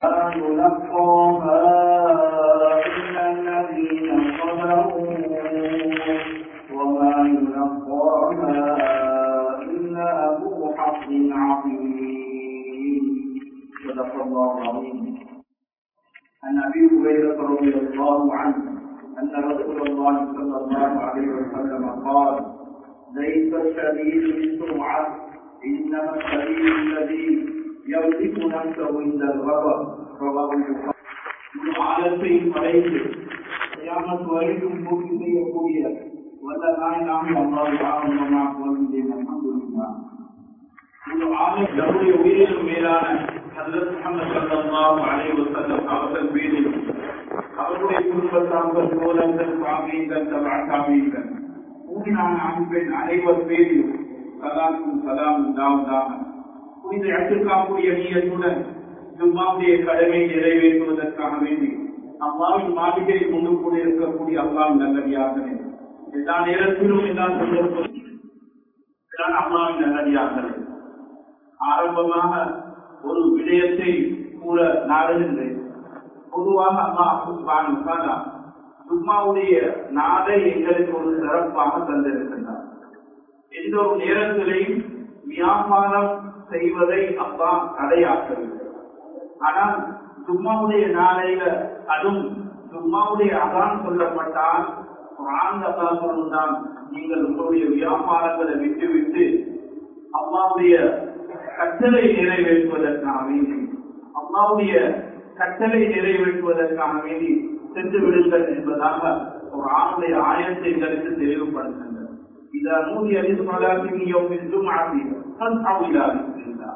يلقاها إلا الذين صبروا وما يلقاها إلا ذو حظ عظيم صدق الله العظيم عن أبي هريرة رضي الله عنه أن رسول الله صلى الله عليه وسلم قال ليس الشديد بالسرعة إنما الشديد الذي يمسك نفسه عند الغضب رواه البخاري ஆழத்தை படைத்து கியாமத் வரைக்கும் பூர்த்தி செய்யக்கூடிய வல்ல நாயனாம் அல்லாஹ் ஆரம்பமாக வருகின்றேன் அல்ஹம்துலில்லாஹ் இந்த ஆலம் நம்முடைய உயிரிலும் மேலான ஹஜ்ரத் முஹம்மது ஸல்லல்லாஹு அலைஹி வஸல்லம் அவர்கள் மீதிலும் அவருடைய குடும்பத்தார்கள் தோழர்கள் சாமியங்கள் தபா சாமியங்கள் மூமினான ஆண் பெண் அனைவர் பேரிலும் சலாமும் சலாம் உண்டாவதாக புனித இடத்திற்காக்கூடிய நீயத்துடன் ஜும்மாவுடைய கடமை நிறைவேற்றுவதற்காக வேண்டி அல்லாவின் மாளிகை கொண்டு கூட இருக்கக்கூடிய அல்லாவின் நல்லடியார்களே எல்லா நேரத்திலும் எல்லாம் சொல்லப்படும் அல்லாவின் நல்லடியார்களே ஆரம்பமாக ஒரு விடயத்தை கூற நாடுகின்றேன் பொதுவாக அல்லாஹ் சும்மாவுடைய நாளை எங்களுக்கு ஒரு சிறப்பாக தந்திருக்கின்றார் எந்த ஒரு நேரத்திலையும் வியாபாரம் செய்வதை அப்பா தடையாக்கவில்லை ஆனால் சும்மாவுடைய நாளையில அதுவும் சும்மாவுடைய அதான் சொல்லப்பட்டால் ஆழ்ந்த தான் நீங்கள் உங்களுடைய வியாபாரங்களை விட்டுவிட்டு அம்மாவுடைய கட்டளை நிறைவேற்றுவதற்காக வேண்டி அம்மாவுடைய கட்டளை நிறைவேற்றுவதற்காக வேண்டி சென்று விடுங்கள் என்பதாக ஒரு ஆணுடைய ஆயத்தை எங்களுக்கு தெளிவுபடுத்துகின்றது إذا نودي للصلاة من يوم الجمعة فاسعوا إلى ذكر الله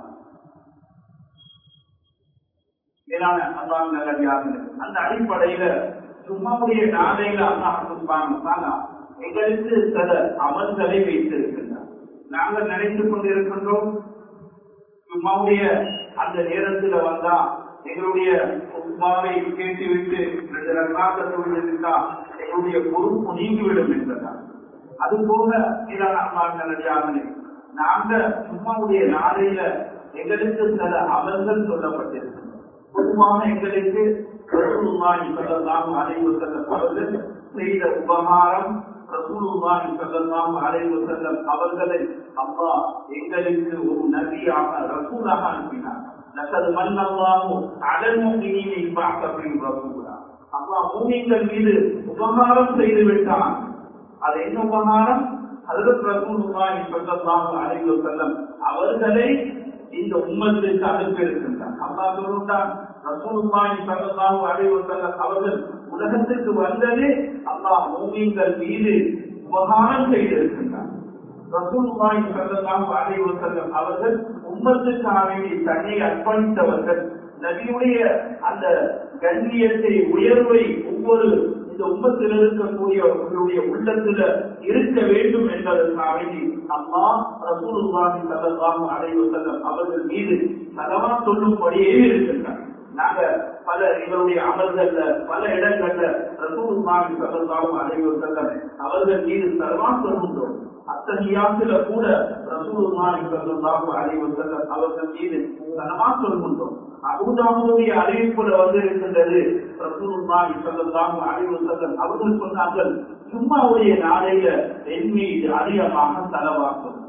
மேலான அல்லாஹ் நல்லடியார்கள் அந்த அடிப்படையில சும்மாவுடைய நாளையில அல்லாஹ் சுபான எங்களுக்கு சில அமல்களை வைத்திருக்கின்றார் நாங்கள் நினைத்துக் கொண்டிருக்கின்றோம் சும்மாவுடைய அந்த நேரத்துல வந்தா எங்களுடைய உப்பாவை கேட்டுவிட்டு ரெண்டு ரக்காக தொழிலிருந்தா எங்களுடைய பொறுப்பு நீங்கிவிடும் என்பதால் அது போக நல்லே நாங்க சும்மாவுடைய நாளையில எங்களுக்கு சில அமல்கள் சொல்லப்பட்டிருக்கு பொதுவாக எங்களுக்கு சொல்லலாம் அலைவு செல்லம் அவர்கள் செய்த உபகாரம் ரசூலுல்லாஹி ஸல்லல்லாஹு அலைஹி வஸல்லம் அவர்களை அல்லாஹ் எங்களுக்கு ஒரு நபியாக ரசூலாக அனுப்பினார் லக்கத் மன்னல்லாஹு அலல் முஃமினீன இபாக்க பின் ரசூலா அல்லாஹ் மூமின்கள் மீது உபகாரம் செய்து விட்டான் அது என்ன உபகாரம் ஹஜரத் ரசூலுல்லாஹி ஸல்லல்லாஹு அலைஹி வஸல்லம் அவர்களை இந்த உம்மத்திற்கு அனுப்பி இருக்கின்றார் அல்லாஹ் சொல்லுகிறான் ரசூலுல்லாஹி ஸல்லல்லாஹு அலைஹி வஸல்லம் அவர்கள் உலகத்திற்கு வந்ததே அல்லாஹ் மூமின்கள் மீது உபகாரம் செய்திருக்கின்றார் ரசூலுல்லாஹி ஸல்லல்லாஹு அலைஹி வஸல்லம் அவர்கள் உம்மத்துக்காக வேண்டி தன்னை அர்ப்பணித்தவர்கள் நபியுடைய அந்த கண்ணியத்தை உயர்வை ஒவ்வொரு இந்த உம்மத்தில் இருக்கக்கூடிய உங்களுடைய உள்ளத்துல இருக்க வேண்டும் என்பதற்காக வேண்டி அம்மா ரசூலுல்லாஹி ஸல்லல்லாஹு அலைஹி வஸல்லம் அவர்கள் மீது சலவா சொல்லும்படியே இருக்கின்றார் நாங்க பல இவருடைய அமல்கள்ல பல இடங்கள்ல ரசூலுல்லாஹி ஸல்லல்லாஹு அலைஹி வஸல்லம் அவர்கள் மீது சலவா சொல்கின்றோம் அத்தகையாத்துல கூட ரசூலுல்லாஹி ஸல்லல்லாஹு அலைஹி வஸல்லம் அவர்கள் மீது சலவா சொல்கின்றோம் அபுதாபுடைய அறிவிப்புல வந்து இருக்கின்றது ரசூலுல்லாஹி ஸல்லல்லாஹு அலைஹி வஸல்லம் அவர்கள் சொன்னார்கள் சும்மாவுடைய நாளையில என் மீது அதிகமாக செலவாக்கும்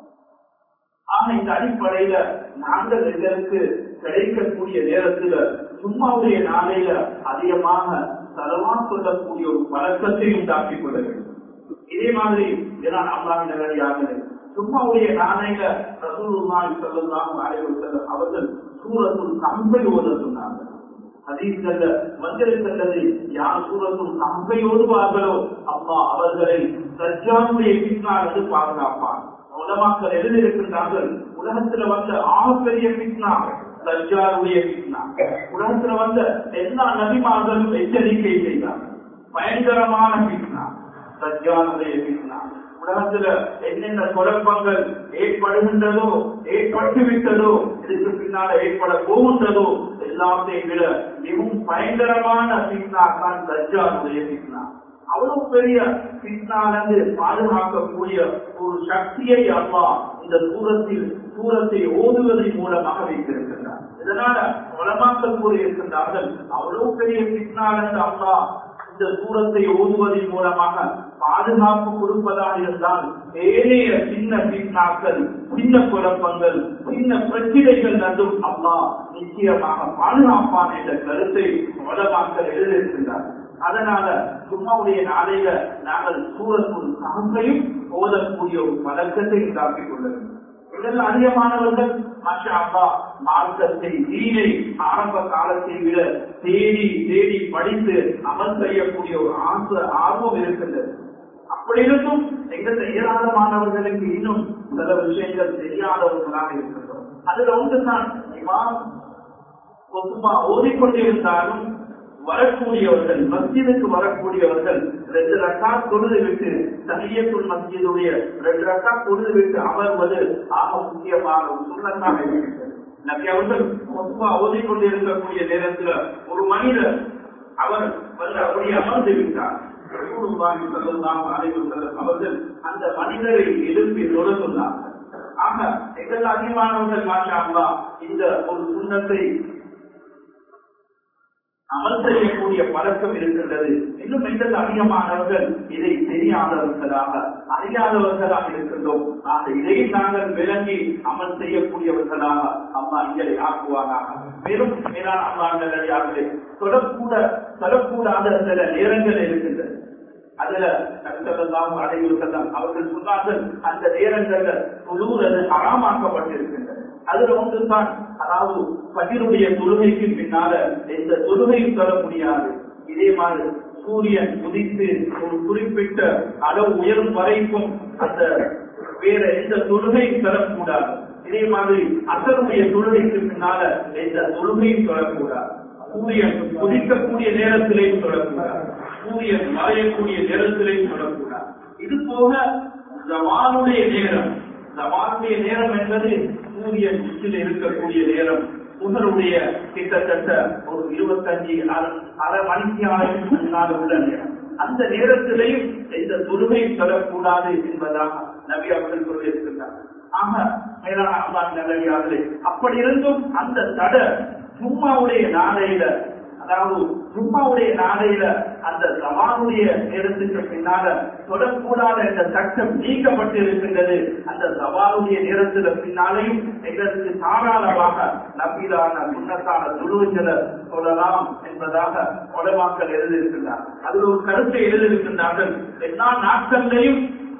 ஆக இந்த அடிப்படையில நாங்கள் எங்களுக்கு கிடைக்கக்கூடிய நேரத்துல சும்மாவுடைய நாளையில அதிகமாக செலவா சொல்லக்கூடிய ஒரு பழக்கத்தை உண்டாக்கிக் கொள்ள வேண்டும் இதே மாதிரி இதனால் அல்லாஹ் நிலையாக சும்மாவுடைய நாளையில ரசூலுல்லாஹி ஸல்லல்லாஹு அலைஹி வஸல்லம் அவர்கள் சூரத்துல் கம்பை ஓத சொன்னாங்க ஹதீஸ்கள்ல வந்திருக்கின்றது யார் சூரத்துல் கம்பை ஓதுவார்களோ அப்பா அவர்களை சஜ்ஜானுடைய பின்னால் அது பாதுகாப்பான் உலமாக்கள் எழுதியிருக்கின்றார்கள் உலகத்துல வந்த ஆகப்பெரிய பித்னா சஜ்ஜாருடைய பித்னா உலகத்துல வந்த எல்லா நபிமார்களும் எச்சரிக்கை செய்தார்கள் பயங்கரமான பித்னா சஜ்ஜானுடைய பித்னா உலகத்துல என்னென்ன குழப்பங்கள் ஏற்படுகின்றதோ ஏற்பட்டு விட்டதோ இதுக்கு பின்னால ஏற்பட போகின்றதோ எல்லாத்தையும் விட மிகவும் பயங்கரமான பித்னா தான் தஜ்ஜாலுடைய பித்னா அவ்வளவு பெரிய பின்னாலிருந்து பாதுகாக்கக்கூடிய ஒரு சக்தியை அம்மா இந்த தூரத்தில் தூரத்தை ஓதுவதன் மூலமாக வைத்திருக்கிறார் இதனால உலமாக்கள் கூறியிருக்கின்றார்கள் அவ்வளவு பெரிய பின்னாளர் அல்லா இந்த சூரத்தை ஓதுவதன் மூலமாக பாதுகாப்பு கொடுப்பதாக இருந்தால் ஏனைய சின்ன பின்னாக்கள் சின்ன குழப்பங்கள் சின்ன பிரச்சனைகள் நன்றும் அல்லா நிச்சயமாக பாதுகாப்பான் என்ற கருத்தை உலமாக்கள் எழுதியிருக்கின்றார் அதனால சும்மாவுடைய நாளையில நாங்கள் சூரத்துள் சாங்கையும் ஓதக்கூடிய ஒரு பழக்கத்தை உண்டாக்கிக் கொள்ள வேண்டும் இதில் அதிகமானவர்கள் மஷா அல்லா மார்க்கத்தை தீனை ஆரம்ப காலத்தை விட தேடி தேடி படித்து அமல் செய்யக்கூடிய ஒரு ஆசை ஆர்வம் இருக்கின்றது அப்படி இருந்தும் எங்கள் ஏராளமானவர்களுக்கு இன்னும் சில விஷயங்கள் தெரியாதவர்களாக இருக்கின்றோம் அதுல ஒன்றுதான் இமாம் பொதுவா ஓதிக்கொண்டிருந்தாலும் வரக்கூடியவர்கள் மஸ்ஜிதுக்கு வரக்கூடியவர்கள் ரெண்டு ரக்கா தொழுது விட்டு தனியத்துள் மஸ்ஜிதுடைய ரெண்டு ரக்கா தொழுது விட்டு அமர்வது ஆக முக்கியமான ஒரு சுண்ணத்தாக இருக்கிறது நபி அவர்கள் பொதுவா ஓதிக்கொண்டிருக்கக்கூடிய நேரத்தில் ஒரு மனிதர் அவர் வந்து அப்படியே அமர்ந்து விட்டார் அவர்கள் அந்த மனிதரை எழுப்பி தொழ சொன்னார்கள் ஆக எங்கள் அதிகமானவர்கள் மாஷா இந்த ஒரு சுண்ணத்தை அமல் செய்யக்கூடிய பழக்கம் இருக்கின்றது இன்னும் எங்கள் அதிகமானவர்கள் இதை தெரியாதவர்களாக அறியாதவர்களாக இருக்கின்றோம் ஆக இதை நாங்கள் விளங்கி அமல் செய்யக்கூடியவர்களாக அம்மா இங்களை ஆக்குவாராக மேலும் மேலான அம்மாங்கள் யார்களே தொடக்கூட தொடக்கூடாத சில நேரங்கள் இருக்கின்றது அதுல நடுத்தலாம் அடைவுகள் அவர்கள் சொன்னார்கள் அந்த நேரங்கள்ல தொழுவது அறாமாக்கப்பட்டிருக்கின்றது அதுல ஒன்றுதான் அதாவது பகிருடைய தொழுகைக்கு பின்னால எந்த தொழுகையும் தர முடியாது இதே மாதிரி சூரியன் உதித்து ஒரு குறிப்பிட்ட அளவு உயரும் வரைக்கும் அந்த வேற எந்த தொழுகையும் தரக்கூடாது இதே மாதிரி அசருடைய தொழுகைக்கு பின்னால எந்த தொழுகையும் தொடரக்கூடாது சூரியன் உதிக்கக்கூடிய நேரத்திலேயும் தொடரக்கூடாது சூரியன் மறையக்கூடிய நேரத்திலேயும் தொடரக்கூடாது இது போக ஜவானுடைய நேரம் ஜவானுடைய நேரம் என்பது சூரியன் உச்சில் இருக்கக்கூடிய நேரம் புகழுடைய கிட்டத்தட்ட ஒரு இருபத்தஞ்சு அரை மணிக்கு முன்னால் உள்ள நேரம் அந்த நேரத்திலேயும் எந்த தொழுகையும் தரக்கூடாது என்பதாக நபி அவர்கள் சொல்லியிருக்கின்றார் ஆக மேலான அம்மான் நல்லவியார்களே அப்படி இருந்தும் அந்த தட சும்மாவுடைய நாளையில அதாவது சும்மாவுடைய நாளையில அந்த சவானுடைய நேரத்துக்கு பின்னால தொடக்கூடாத என்ற சட்டம் நீக்கப்பட்டு இருக்கின்றது அந்த சவாலுடைய நேரத்துல பின்னாலையும் எங்களுக்கு தாராளமாக நம்பிலான சுண்ணத்தான துருவங்களை சொல்லலாம் என்பதாக உலமாக்கள் எழுதியிருக்கின்றார் அதில் ஒரு கருத்தை எழுதியிருக்கின்றார்கள் எல்லா நாட்களிலையும்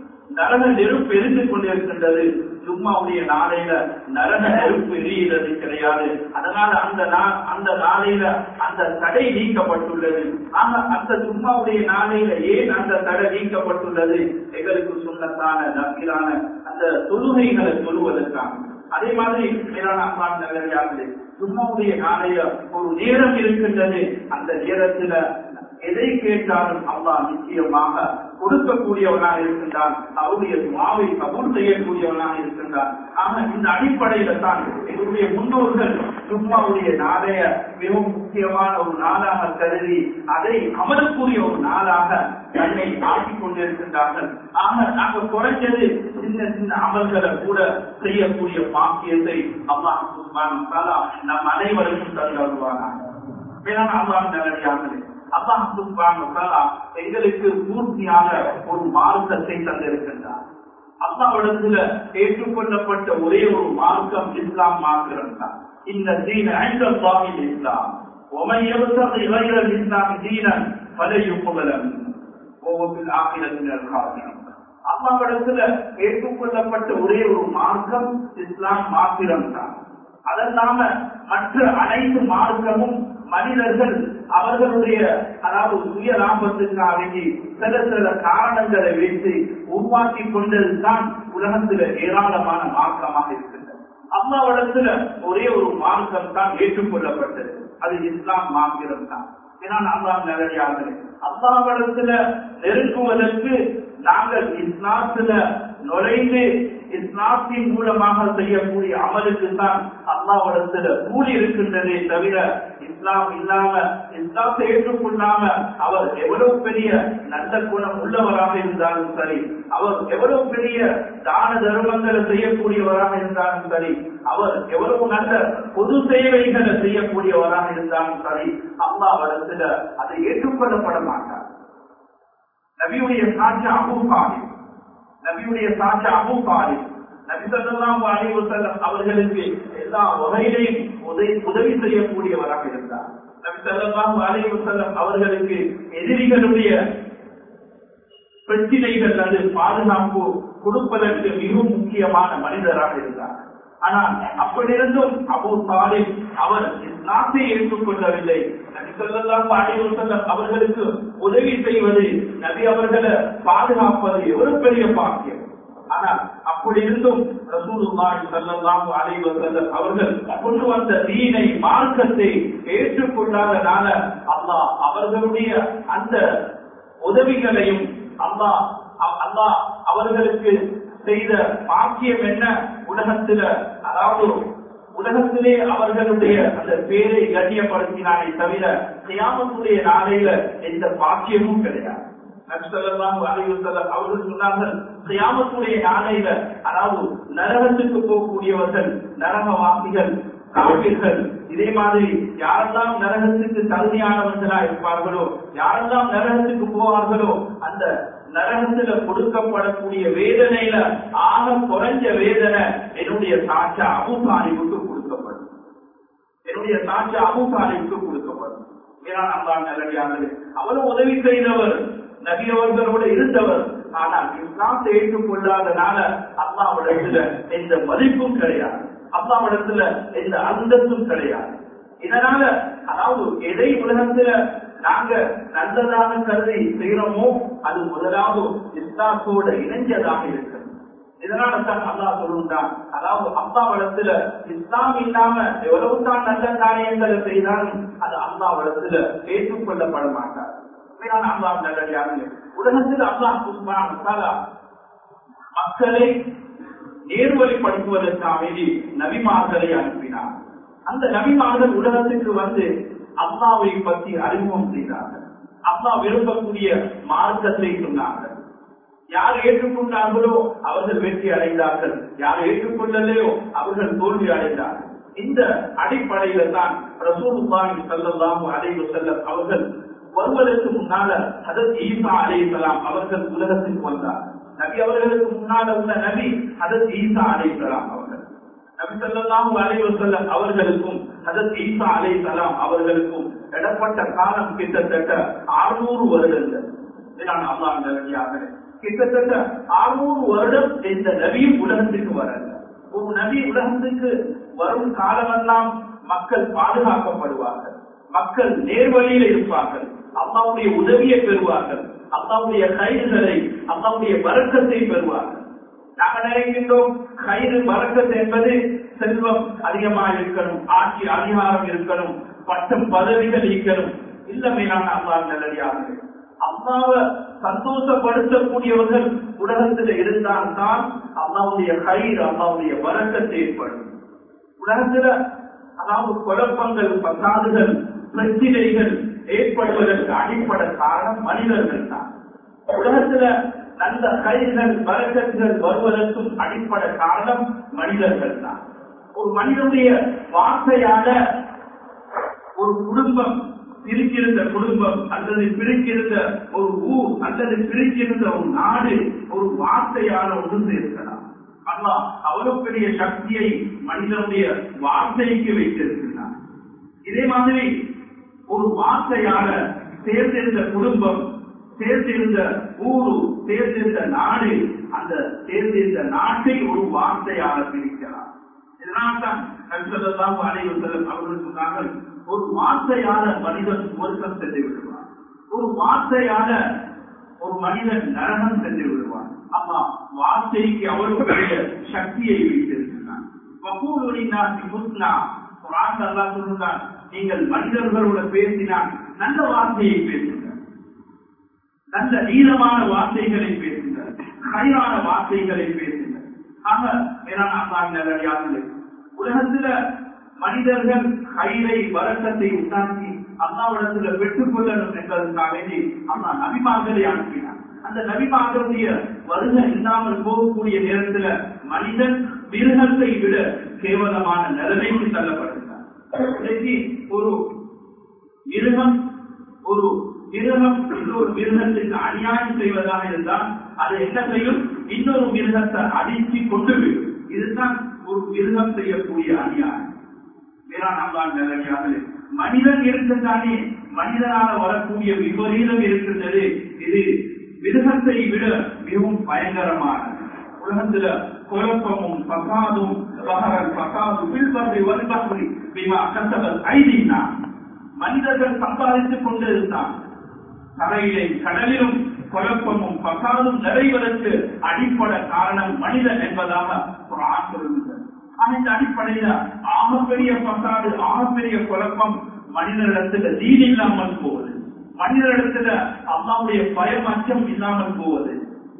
நரக நெருப்பு எரிந்து கொண்டிருக்கின்றது ஜும்மாவுடைய நாளையில நரக நெருப்பு எரிகிறது கிடையாது அதனால அந்த அந்த நாளையில அந்த தடை நீக்கப்பட்டுள்ளது ஆனா அந்த ஜும்மாவுடைய நாளையில ஏன் அந்த தடை நீக்கப்பட்டுள்ளது எங்களுக்கு சொன்னதான நம்பிலான அந்த தொழுகைகளை சொல்லுவதற்காக அதே மாதிரி மேலான அம்மான் நல்லே ஜும்மாவுடைய நாளையில ஒரு நேரம் இருக்கின்றது அந்த நேரத்துல எதை கேட்டாலும் அல்லா நிச்சயமாக கொடுக்கக்கூடியவனாக இருக்கின்றான் அவருடைய துவாவை கபூல் செய்யக்கூடியவனாக இருக்கின்றான் ஆக இந்த அடிப்படையில தான் எங்களுடைய முன்னோர்கள் சும்மாவுடைய நாளைய மிகவும் முக்கியமான ஒரு நாளாக கருதி அதை அமரக்கூடிய ஒரு நாளாக தன்னை ஆக்கிக் கொண்டிருக்கின்றார்கள் ஆக நாங்கள் குறைஞ்சது சின்ன சின்ன அமல்களை கூட செய்யக்கூடிய பாக்கியத்தை அம்மா நம் அனைவருக்கும் தருவாங்க வேளாண் அல்லாஹ் நல்லடியார்களே அல்லாஹ் எங்களுக்கு பூர்த்தியான ஒரு மார்க்கத்தை தந்திருக்கின்றார் அல்லாவிடத்துல ஏற்றுக்கொள்ளப்பட்ட ஒரே ஒரு மார்க்கம் இஸ்லாம் மார்க்கம் தான் இந்த தீன ஐந்தாவில் இஸ்லாம் ومن يبتغي غير الاسلام دينا فلن يقبل منه وهو في الاخره من الخاسرين அல்லாவிடத்துல ஏற்றுக்கொள்ளப்பட்ட ஒரே ஒரு மார்க்கம் இஸ்லாம் மாத்திரம் தான் அதல்லாம மற்ற அனைத்து மார்க்கமும் மனிதர்கள் அவர்களுடைய அதாவது சுய லாபத்துக்காக வேண்டி சில சில காரணங்களை வைத்து உருவாக்கி கொண்டதுதான் உலகத்துல ஏராளமான மார்க்கமாக இருக்கின்றது அம்மாவிடத்துல ஒரே ஒரு மார்க்கம் தான் ஏற்றுக்கொள்ளப்பட்டது அது இஸ்லாம் மார்க்கம் தான் ஏன்னா நாம் நேரடியாக அல்லாவிடத்துல நெருங்குவதற்கு நாங்கள் இஸ்லாத்துல நுழைந்து இஸ்லாத்தின் மூலமாக செய்யக்கூடிய அமலுக்கு தான் அல்லாவிடத்துல கூலி இருக்கின்றதே தவிர இஸ்லாம் இல்லாம இஸ்லாத்தை ஏற்றுக்கொள்ளாம அவர் எவ்வளவு பெரிய நல்ல குணம் உள்ளவராக இருந்தாலும் சரி அவர் எவ்வளவு பெரிய தான தர்மங்களை செய்யக்கூடியவராக இருந்தாலும் சரி அவர் எவ்வளவு நல்ல பொது சேவைகளை செய்யக்கூடியவராக இருந்தாலும் சரி அல்லாவிடத்துல அதை ஏற்றுக்கொள்ளப்பட மாட்டார் நபியுடைய சாட்சி அபு பாலிப் நபியுடைய சாட்சி அபு பாலிப் நபி ஸல்லல்லாஹு அலைஹி வஸல்லம் அவர்களுக்கு எல்லா வகையிலையும் உதவி உதவி செய்யக்கூடியவராக இருந்தார் நபி ஸல்லல்லாஹு அலைஹி வஸல்லம் அவர்களுக்கு எதிரிகளுடைய பிரச்சினைகள் அது பாதுகாப்பு கொடுப்பதற்கு மிகவும் முக்கியமான மனிதராக இருந்தார் ஆனால் அப்படியிருந்தும் அபு தாலிப் அவர் இஸ்லாத்தை ஏற்றுக்கொள்ளவில்லை நபி ஸல்லல்லாஹு அலைஹி வஸல்லம் அவர்களுக்கு உதவி செய்வது நபி அவர்களை பாதுகாப்பது எவ்வளவு பெரிய பாக்கியம் ஆனால் அப்படி இருந்தும் ரசூலுல்லாஹி ஸல்லல்லாஹு அலைஹி வஸல்லம் அவர்கள் கொண்டு வந்த தீனை மார்க்கத்தை ஏற்றுக்கொள்ளாதனால அல்லாஹ் அவர்களுடைய அந்த உதவிகளையும் அல்லாஹ் அல்லாஹ் அவர்களுக்கு செய்த பாக்கியம் என்ன உலகத்துல அதாவது உலகத்திலே அவர்களுடைய அந்த பேரை கண்ணியப்படுத்தினானே தவிர கியாமத்துடைய நாளையில எந்த பாக்கியமும் கிடையாது அவர்கள் சொன்னார்கள் கியாமத்துடைய நாளையில அதாவது நரகத்துக்கு போகக்கூடியவர்கள் நரகவாசிகள் காவிர்கள் இதே மாதிரி யாரெல்லாம் நரகத்துக்கு தகுதியானவர்களா இருப்பார்களோ யாரெல்லாம் நரகத்துக்கு போவார்களோ அந்த நரகத்துல கொடுக்கப்படக்கூடிய வேதனையில ஆக குறைஞ்ச வேதனை என்னுடைய சாட்சா அபுசாலிவுக்கு கொடுக்கப்படும் என்னுடைய சாட்சா அபுசாலிவுக்கு கொடுக்கப்படும் வீரானந்தான் நல்லடியானது அவரும் உதவி செய்தவர் நபி அவர்களோடு இருந்தவர் ஆனால் இஸ்லாத்தை ஏற்றுக்கொள்ளாதனால அல்லாவிடத்துல எந்த மதிப்பும் கிடையாது அல்லாவிடத்துல எந்த அந்தஸ்தும் கிடையாது இதனால அதாவது எதை உலகத்துல நாங்க நல்லதாக கருதி செய்யறோமோ அது முதலாவது இஸ்லாத்தோட இணைஞ்சதாக இருக்கு இதனால தான் அல்லா சொல்லுண்டான் அதாவது அல்லாவிடத்துல இஸ்லாம் இல்லாம எவ்வளவுதான் நல்ல காரியங்களை செய்தாலும் அது அல்லாவிடத்துல ஏற்றுக்கொள்ளப்பட மாட்டார் அல்லாஹ் நல்லடியாக உலகத்தில் அல்லாஹ் குஸ்மான் மக்களை நேர்வழிப்படுத்துவதற்காக வேண்டி நபிமார்களை அனுப்பினார் அந்த நபிமார்கள் உலகத்துக்கு வந்து அல்லாவை பற்றி அறிமுகம் செய்தார்கள் அல்லா விரும்பக்கூடிய மார்க்கத்தை சொன்னார்கள் யார் ஏற்றுக்கொண்டார்களோ அவர்கள் வெற்றி அடைந்தார்கள் யார் ஏற்றுக்கொள்ளலையோ அவர்கள் தோல்வி அடைந்தார்கள் இந்த அடிப்படையில தான் ரசூலுல்லாஹி ஸல்லல்லாஹு அலைஹி வஸல்லம் அவர்கள் வருவதற்கு முன்னால ஹதரத் ஈசா அலைஹிஸ்ஸலாம் அவர்கள் உலகத்துக்கு வந்தார் நபி அவர்களுக்கு முன்னால உள்ள நபி ஹதரத் ஈசா அலைஹிஸ்ஸலாம் அவர்கள் நபி ஸல்லல்லாஹு அலைஹி வஸல்லம் அவர்களுக்கும் ஹதரத் ஈசா அலைஹிஸ்ஸலாம் அவர்களுக்கும் இடப்பட்ட காலம் கிட்டத்தட்ட 600 வருடங்கள் நான் அல்லாஹ் நல்லடியாக கிட்டத்தட்ட 600 வருடம் இந்த நபியும் உலகத்துக்கு வரல ஒரு நபி உலகத்துக்கு வரும் காலமெல்லாம் மக்கள் பாதுகாக்கப்படுவார்கள் மக்கள் நேர்வழியில் இருப்பார்கள் அல்லாவுடைய உதவியை பெறுவார்கள் அல்லாவுடைய கைதுகளை அல்லாவுடைய வரக்கத்தை பெறுவார்கள் நாங்கள் நினைக்கின்றோம் கயிறு வரக்கத்து என்பது செல்வம் அதிகமாக இருக்கணும் ஆட்சி அதிகாரம் இருக்கணும் பட்டம் பதவிகள் இருக்கணும் இல்ல மேலான அல்லா நல்லடியாக அம்மாவை சந்தோஷப்படுத்தக்கூடியவர்கள் உலகத்தில் இருந்தால்தான் அம்மாவுடைய கயிறு அம்மாவுடைய வரக்கத்தை ஏற்படும் உலகத்துல அதாவது குழப்பங்கள் பசாதுகள் பிரச்சினைகள் ஏற்படுவதற்கு அடிப்படை காரணம் மனிதர்கள் தான் உலகத்துல நல்ல கைகள் வரக்கத்துகள் வருவதற்கும் அடிப்படை காரணம் மனிதர்கள் தான் ஒரு மனிதனுடைய வார்த்தையால ஒரு குடும்பம் பிரிக்கிருந்த குடும்பம் அல்லது பிரிக்கிருந்த ஒரு ஊர் அல்லது பிரிக்கிருந்த ஒரு நாடு ஒரு வார்த்தையால ஒன்று சேர்க்கலாம் அல்லா அவ்வளவு பெரிய சக்தியை மனிதனுடைய வார்த்தைக்கு வைத்திருக்கிறார் இதே மாதிரி ஒரு வார்த்தையால சேர்ந்திருந்த குடும்பம் சேர்ந்திருந்த ஊரு சேர்ந்திருந்த நாடு அந்த சேர்ந்திருந்த நாட்டை ஒரு வார்த்தையால பிரிக்கலாம் இதனால்தான் நபிசல்லாம் அனைவரும் அவர்கள் சொன்னார்கள் ஒரு வார்த்தையால மனிதன் ஒருக்கம் சென்று விடுவார் ஒரு வார்த்தையால ஒரு மனிதன் நரகம் சென்று விடுவார் ஆமா வார்த்தைக்கு அவ்வளவு பெரிய சக்தியை வைத்திருக்கிறான் சொல்லுகிறான் நீங்கள் மனிதர்களோட பேசினால் நல்ல வார்த்தையை பேசுங்கள் நல்ல நீளமான வார்த்தைகளை பேசுங்கள் கயிறான வார்த்தைகளை பேசுங்கள் ஆக மேலான அல்லாஹ் நல்லடியார்களே உலகத்துல மனிதர்கள் கயிறை வரக்கத்தை உண்டாக்கி அல்லாவிடத்துல பெற்றுக் கொள்ளணும் என்பதற்காக வேண்டி அல்லா நபிமார்களை அனுப்பினார் அந்த நபிமார்களுடைய வருகை இல்லாமல் போகக்கூடிய நேரத்துல மனிதன் மிருகத்தை விட கேவலமான நிலைமைக்கு தள்ளப்படுகிறார் இன்னைக்கு ஒரு மிருகம் ஒரு மிருகம் இன்னொரு மிருகத்துக்கு அநியாயம் செய்வதாக இருந்தால் அது என்ன செய்யும் இன்னொரு மிருகத்தை அடித்து கொண்டு விடும் இதுதான் ஒரு மிருகம் செய்யக்கூடிய அநியாயம் வேளாண் அல்லாஹ் நிலைமையாக மனிதன் இருக்கின்றானே மனிதனால வரக்கூடிய விபரீதம் இருக்கின்றது இது மிருகத்தை விட மிகவும் பயங்கரமானது உலகத்துல குழப்பமும் பசாதும் பகரன் பசாது பில்பர்வை வருபர்வை பிமா கசபல் ஐதீனா மனிதர்கள் சம்பாதித்துக் கொண்டிருந்தான் தரையிலே கடலிலும் குழப்பமும் பசாதும் நிறைவதற்கு அடிப்படை காரணம் மனிதன் என்பதாக ஒரு சொல்லுகிறது அந்த அடிப்படையில ஆகப்பெரிய பசாடு ஆகப்பெரிய குழப்பம் மனிதனிடத்துல தீன் இல்லாமல் போவது மனிதனிடத்துல அம்மாவுடைய பயம் அச்சம் இல்லாமல் போவது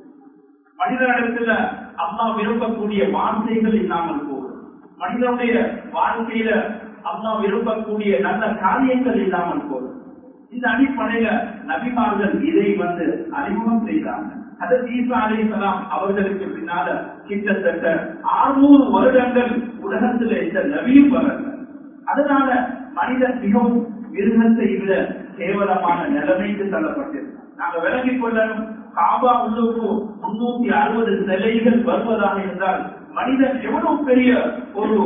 மனிதனிடத்துல அம்மா விரும்பக்கூடிய வார்த்தைகள் இல்லாமல் போவது மனிதனுடைய வாழ்க்கையில அம்மா விரும்பக்கூடிய நல்ல காரியங்கள் இல்லாமல் போவது இந்த அடிப்படையில நபிமார்கள் இதை வந்து அறிமுகம் செய்தாங்க அதற்கு ஈசா அலிசலாம் அவர்களுக்கு பின்னால கிட்டத்தட்ட ஆறுநூறு வருடங்கள் உலகத்தில் இந்த நபியும் வரல அதனால மனிதன் மிகவும் மிருகத்தை விட கேவலமான நிலைமைக்கு தள்ளப்பட்டிருக்கிறார் நாங்க விளங்கிக் கொள்ளணும் காபா உள்ளுக்கு முன்னூத்தி அறுபது சிலைகள் வருவதாக இருந்தால் மனிதன் எவ்வளவு பெரிய ஒரு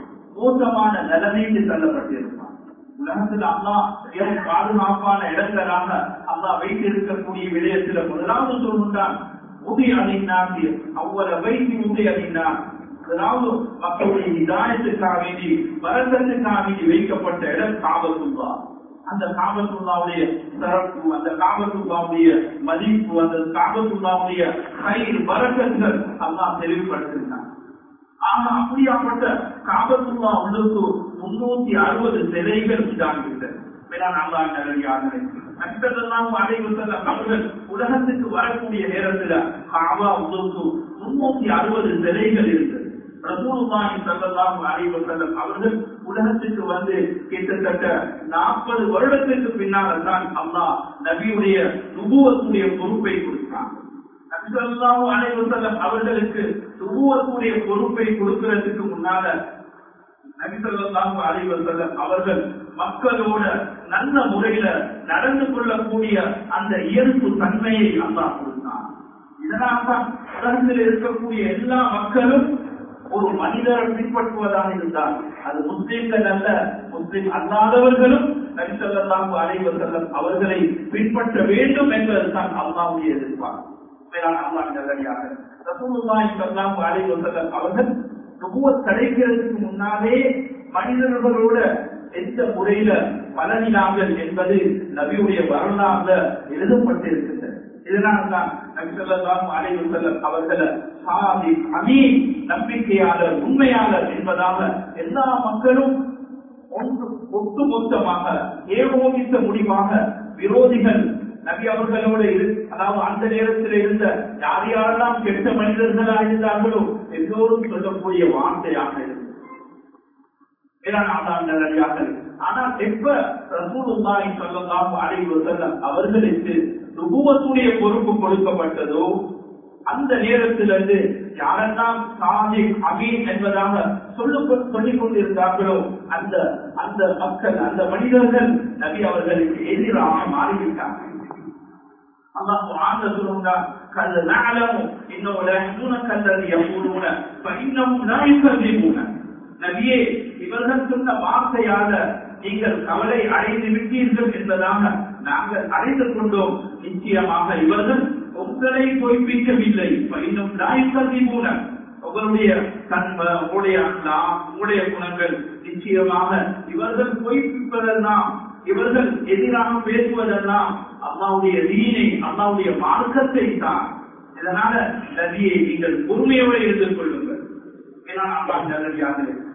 மோசமான நிலைமைக்கு தள்ளப்பட்டிருக்கிறான் உலகத்தில் அல்லா மிகவும் பாதுகாப்பான இடங்களாக அல்லா வைத்திருக்கக்கூடிய விடயத்தில் முதலாவது சொல்லுண்டான் உதய அணிநாட்டி அவ்வளவு வைத்து உதய அணினான் அதாவது மக்களுடைய இதாயத்துக்காக வேண்டி வரதத்துக்காக வேண்டி வைக்கப்பட்ட இடம் காபத்துல்லா அந்த காபத்துல்லாவுடைய சிறப்பு அந்த காபத்துல்லாவுடைய மதிப்பு அந்த காபத்துல்லாவுடைய கயிறு வரக்கங்கள் அல்லாஹ் தெளிவுபடுத்திருந்தான் ஆனா அப்படியாப்பட்ட காபத்துல்லா உள்ளுக்கு முன்னூத்தி அறுபது சிலைகள் உண்டாகிவிட்டது அவர்கள் உலகத்துக்கு வரக்கூடிய நேரத்துல காபா உள்ளுக்கு முன்னூத்தி அறுபது சிலைகள் இருந்தது ரசூலுல்லாஹி ஸல்லல்லாஹு அலைஹி வஸல்லம் அவர்கள் உலகத்துக்கு வந்து கிட்டத்தட்ட நாற்பது வருடத்திற்கு பின்னால் தான் அல்லாஹ் நபியுடைய நுபுவத்துடைய பொறுப்பை கொடுத்தான் நபிசல்லாஹு அலைஹி வஸல்லம் அவர்களுக்கு நுபுவத்துடைய பொறுப்பை கொடுக்கிறதுக்கு முன்னால நபிசல்லாஹு அலைஹி வஸல்லம் அவர்கள் மக்களோட நல்ல முறையில நடந்து கொள்ளக்கூடிய அந்த இயல்பு தன்மையை அல்லாஹ் கொடுத்தான் இதனால்தான் உலகத்தில் இருக்கக்கூடிய எல்லா மக்களும் ஒரு மனிதரை பின்பற்றுவதாக இருந்தால் அது முஸ்லிம்கள் அல்ல முஸ்லிம் அல்லாதவர்களும் நபிசல்லாஹு அலைஹி வஸல்லம் அவர்களை பின்பற்ற வேண்டும் என்பதுதான் அல்லாவுடைய எதிர்பார்ப்பு அவர்கள் நுபுவத் கிடைக்கிறதுக்கு முன்னாலே மனிதர்களோட எந்த முறையில பலனினார்கள் என்பது நபியுடைய வரலாறுல எழுதப்பட்டிருக்கின்றது இதனால்தான் நபிசல்லாம் அலைவசல்லம் அவர்களை சாதி அமீன் நம்பிக்கையாளர் உண்மையாளர் என்பதாக எல்லா மக்களும் ஒன்று ஒட்டுமொத்தமாக ஏகோபித்த முடிவாக விரோதிகள் நபி அவர்களோடு இரு அதாவது அந்த நேரத்தில் இருந்த யார் யாரெல்லாம் கெட்ட மனிதர்களா இருந்தார்களோ எல்லோரும் சொல்லக்கூடிய வார்த்தையாக இருந்தது ஆனால் எப்ப ரசூலுல்லாஹி ஸல்லல்லாஹு அலைஹி வஸல்லம் அவர்களுக்கு நுபுவத்துடைய பொறுப்பு கொடுக்கப்பட்டதோ அந்த நேரத்திலிருந்து யாரெல்லாம் சாதிக் அமீன் என்பதாக சொல்ல சொல்லிக் கொண்டிருந்தார்களோ அந்த அந்த மக்கள் அந்த மனிதர்கள் நபி அவர்களுக்கு எதிராக மாறிவிட்டார்கள் அல்லாஹ் குர்ஆன்ல சொல்றான் கல் நஅலமு இன்னஹு லா யஹ்துனக அல்லதி யகூலுன ஃபஇன்னஹும் லா யுகذبூன நபியே இவர்கள் சொன்ன வார்த்தையால நீங்கள் கவலை அடைந்து விட்டீர்கள் என்பதாக நாங்கள் அறிந்து கொண்டோம் நிச்சயமாக இவர்கள் உங்களை பொய்ப்பிக்கவில்லை இன்னும் நாய்கதிபூன உங்களுடைய தன்மை உங்களுடைய அண்ணா உங்களுடைய குணங்கள் நிச்சயமாக இவர்கள் பொய்ப்பிப்பதெல்லாம் இவர்கள் எதிராக பேசுவதெல்லாம் அல்லாவுடைய தீனை அல்லாவுடைய மார்க்கத்தை தான் இதனால நதியை நீங்கள் பொறுமையோடு எடுத்துக் கொள்ளுங்கள்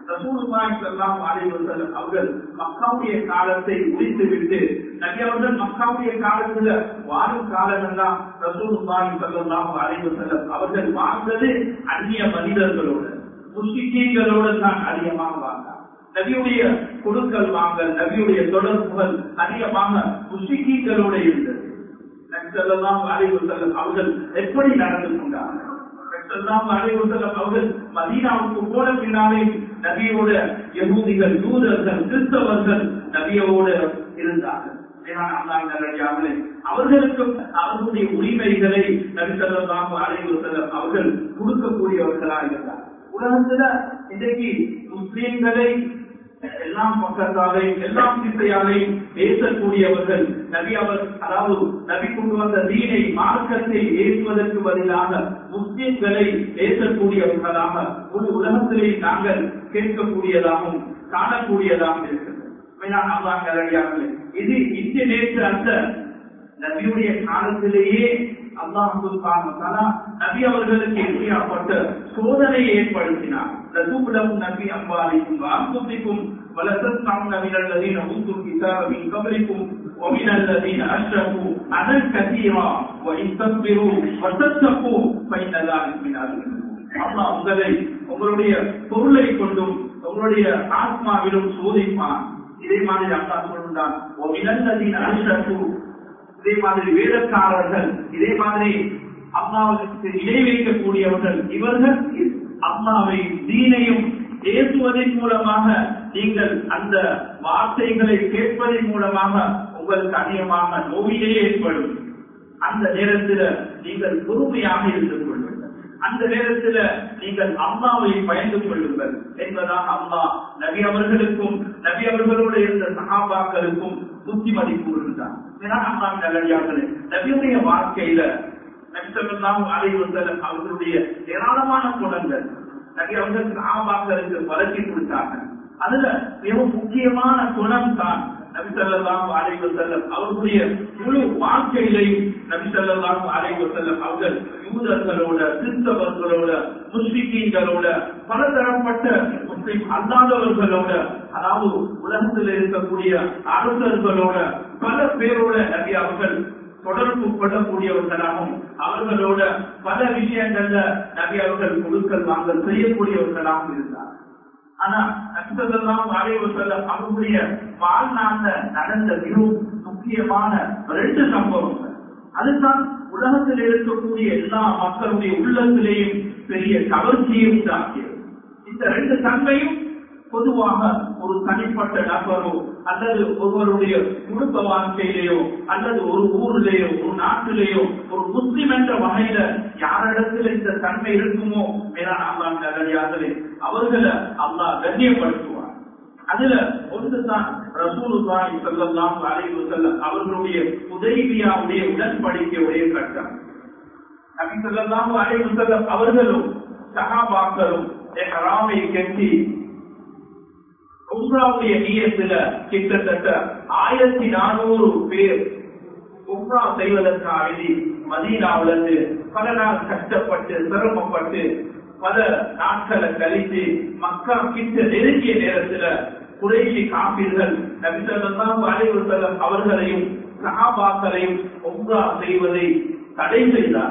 ரசூலுல்லாஹி ஸல்லல்லாஹு அலைஹி வஸல்லம் அவர்கள் மக்காவுடைய காலத்தை முடித்துவிட்டு நபி அவர்கள் மக்காவுடைய காலத்துல வாழும் காலமெல்லாம் ரசூலுல்லாஹி ஸல்லல்லாஹு அலைஹி வஸல்லம் அவர்கள் வாழ்ந்தது அந்நிய மனிதர்களோடு முஸ்லிம்களோடு தான் அதிகமாக வாழ்ந்தார் நபியுடைய கொடுக்கல் வாங்கல் நபியுடைய தொடர்புகள் அதிகமாக முஸ்லிம்களோட இருந்தது நபி ஸல்லல்லாஹு அலைஹி வஸல்லம் அவர்கள் எப்படி நடந்து கொண்டார்கள் ஸல்லல்லாஹு அலைஹி வஸல்லம் அவர்கள் மதீனாவுக்கு போன பின்னாலே நபியோட யகூதிகள் யூதர்கள் கிறிஸ்தவர்கள் நபியோடு இருந்தார்கள் மேலான அல்லாஹ் நல்லடியார்களே, அவர்களுக்கும் அவர்களுடைய உரிமைகளை நபி ஸல்லல்லாஹு அலைஹி வஸல்லம் அவர்கள் கொடுக்கக்கூடியவர்களாக இருந்தார் உலகத்துல இன்றைக்கு முஸ்லிம்களை எல்லாம் பக்கத்தாலையும் எல்லாம் திசையாலையும் பேசக்கூடியவர்கள் நபி அவர் அதாவது நபி கொண்டு வந்த தீனை மார்க்கத்தை ஏற்பதற்கு பதிலாக முஸ்லிம்களை பேசக்கூடியவர்களாக ஒரு உலகத்திலே நாங்கள் கேட்கக்கூடியதாகவும் காணக்கூடியதாகவும் இருக்கிறது உண்மையான அல்லாஹ் நல்லடியார்களே, இது இன்று நேற்று அந்த நபியுடைய காலத்திலேயே அல்லாஹ் சுப்ஹானஹு வ தஆலா நபி அவர்களுக்கு எப்படியாப்பட்ட சோதனையை ஏற்படுத்தினார் லதுபுலவும் நபி அம்பாலிக்கும் வாக்குத்திக்கும் வலசஸ்தாம் நபினல்லதீன ஊத்துல் கிதாப மின் கபலிக்கும் ومن الذين أشركوا أذى كثيرا وإن تصبروا وتتقوا فإن ذلك من عزم அல்லாஹ் உங்களை உங்களுடைய பொருளை கொண்டும் உங்களுடைய ஆத்மாவிலும் சோதிப்பான் இதே மாதிரி அல்லாஹ் சொல்றான் وَمِنَ அஷ்ரகு இதே மாதிரி வேதக்காரர்கள் இதே மாதிரி அல்லாவுக்கு இணை வைக்கக்கூடியவர்கள் இவர்கள் அல்லாவை தீனையும் பேசுவதன் மூலமாக நீங்கள் அந்த வார்த்தைகளை கேட்பதன் மூலமாக உங்களுக்கு அதிகமாக நோயிலே ஏற்படும் அந்த நேரத்தில் நீங்கள் பொறுமையாக இருந்து கொள்ளுங்கள் அந்த நேரத்தில் நீங்கள் அல்லாவை பயந்து கொள்ளுங்கள் என்பதாக அல்லாஹ் நபி அவர்களுக்கும் நபி அவர்களோடு இருந்த சகாபாக்களுக்கும் புத்திமதி கூறுகின்றார் அல்லாஹ் நல்லடியார்களே நபியுடைய வாழ்க்கையில நபிசல்லாம் அலைவந்தல் அவர்களுடைய ஏராளமான குணங்கள் நபி அவர்கள் சகாபாக்களுக்கு வளர்ச்சி கொடுத்தாங்க அதுல மிக முக்கியமான குணம் தான் நபி ஸல்லல்லாஹு அலைஹி வஸல்லம் அவர்களுடைய முழு வாழ்க்கையிலையும் நபி ஸல்லல்லாஹு அலைஹி வஸல்லம் அவர்கள் யூதர்களோட கிறிஸ்தவர்களோட முஸ்லிம்களோட பலதரப்பட்ட முஸ்லிம் அல்லாதவர்களோட அதாவது உலகத்தில் இருக்கக்கூடிய அரசர்களோட பல பேரோட நபி அவர்கள் தொடர்பு கொள்ளக்கூடியவர்களாகவும் அவர்களோட பல விஷயங்கள்ல நபி அவர்கள் கொடுக்கல் வாங்கல் செய்யக்கூடியவர்களாகவும் இருந்தார் ஆனா நபிசல்லாம் அலைவு செல்ல அவர்களுடைய வாழ்நாள்ல நடந்த மிகவும் முக்கியமான ரெண்டு சம்பவங்கள் அதுதான் உலகத்தில் இருக்கக்கூடிய எல்லா மக்களுடைய உள்ளத்திலேயும் பெரிய கவர்ச்சியை உண்டாக்கியது இந்த ரெண்டு தன்மையும் பொதுவாக ஒரு தனிப்பட்ட நபரோ அல்லது ஒருவருடைய குடும்ப வாழ்க்கையிலேயோ அல்லது ஒரு ஊரிலேயோ ஒரு நாட்டிலேயோ ஒரு முஸ்லிம் என்ற வகையில யாரிடத்துல இந்த தன்மை இருக்குமோ மேலான அல்லாஹ் நல்லடியார்களே அவர்களை அல்லாஹ் கண்ணியப்படுத்துவார் அதுல ஒன்றுதான் ரசூலுல்லாஹி ஸல்லல்லாஹு அலைஹி வஸல்லம் அவர்களுடைய உதவியாவுடைய உடன்படிக்கையுடைய கட்டம் நபி ஸல்லல்லாஹு அலைஹி வஸல்லம் அவர்களும் சஹாபாக்களும் இஹ்ராமை கட்டி உம்ராவுடைய நீயத்துல கிட்டத்தட்ட ஆயிரத்தி நானூறு பேர் உம்ரா செய்வதற்காக வேண்டி மதீனாவிலிருந்து பல நாள் கஷ்டப்பட்டு சிரமப்பட்டு பல நாட்களை கழித்து மக்கா கிட்ட நெருங்கிய நேரத்துல குறைசி காப்பீர்கள் நபிசல்லாம் அலைவசல்லம் அவர்களையும் சகாபாக்களையும் உம்ரா செய்வதை தடை செய்தார்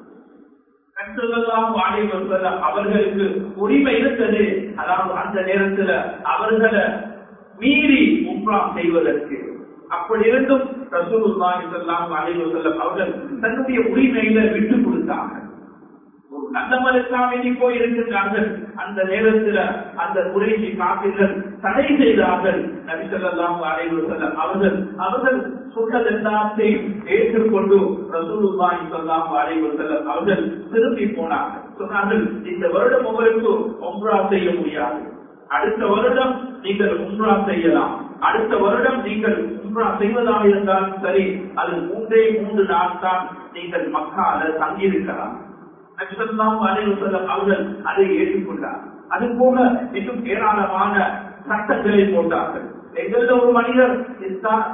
அவர்களுக்கு உரிமை இருந்தது அதாவது அந்த நேரத்துல அவர்களை மீறி உம்ரா செய்வதற்கு அப்படி இருந்தும் ரசூலுல்லாஹி ஸல்லல்லாஹு அலைஹி வஸல்லம் அவர்கள் தன்னுடைய உரிமையில விட்டு கொடுத்தாங்க ஒரு நல்லவனுக்காக வேண்டி போய் இருக்கின்றார்கள் அந்த நேரத்துல அந்த குறைசி காப்பீர்கள் தடை செய்தார்கள் நபி ஸல்லல்லாஹு அலைஹி வஸல்லம் அவர்கள் அவர்கள் சொன்னது எல்லாத்தையும் ஏற்றுக்கொண்டு ரசூலுல்லாஹி ஸல்லல்லாஹு அலைஹி வஸல்லம் அவர்கள் திரும்பி போனார்கள் சொன்னார்கள் இந்த வருடம் உங்களுக்கு உம்ரா செய்ய முடியாது அடுத்த வருடம் நீங்கள் உம்ரா செய்யலாம் அடுத்த வருடம் நீங்கள் உம்ரா செய்வதாக இருந்தாலும் சரி அது மூன்றே மூன்று நாள் தான் நீங்கள் மக்கால தங்கியிருக்கலாம் அவர்கள் அதை ஏற்றுக்கொண்டார் அது போல இன்னும் ஏராளமான சட்டங்களை போட்டார்கள் எங்கள ஒரு மனிதர்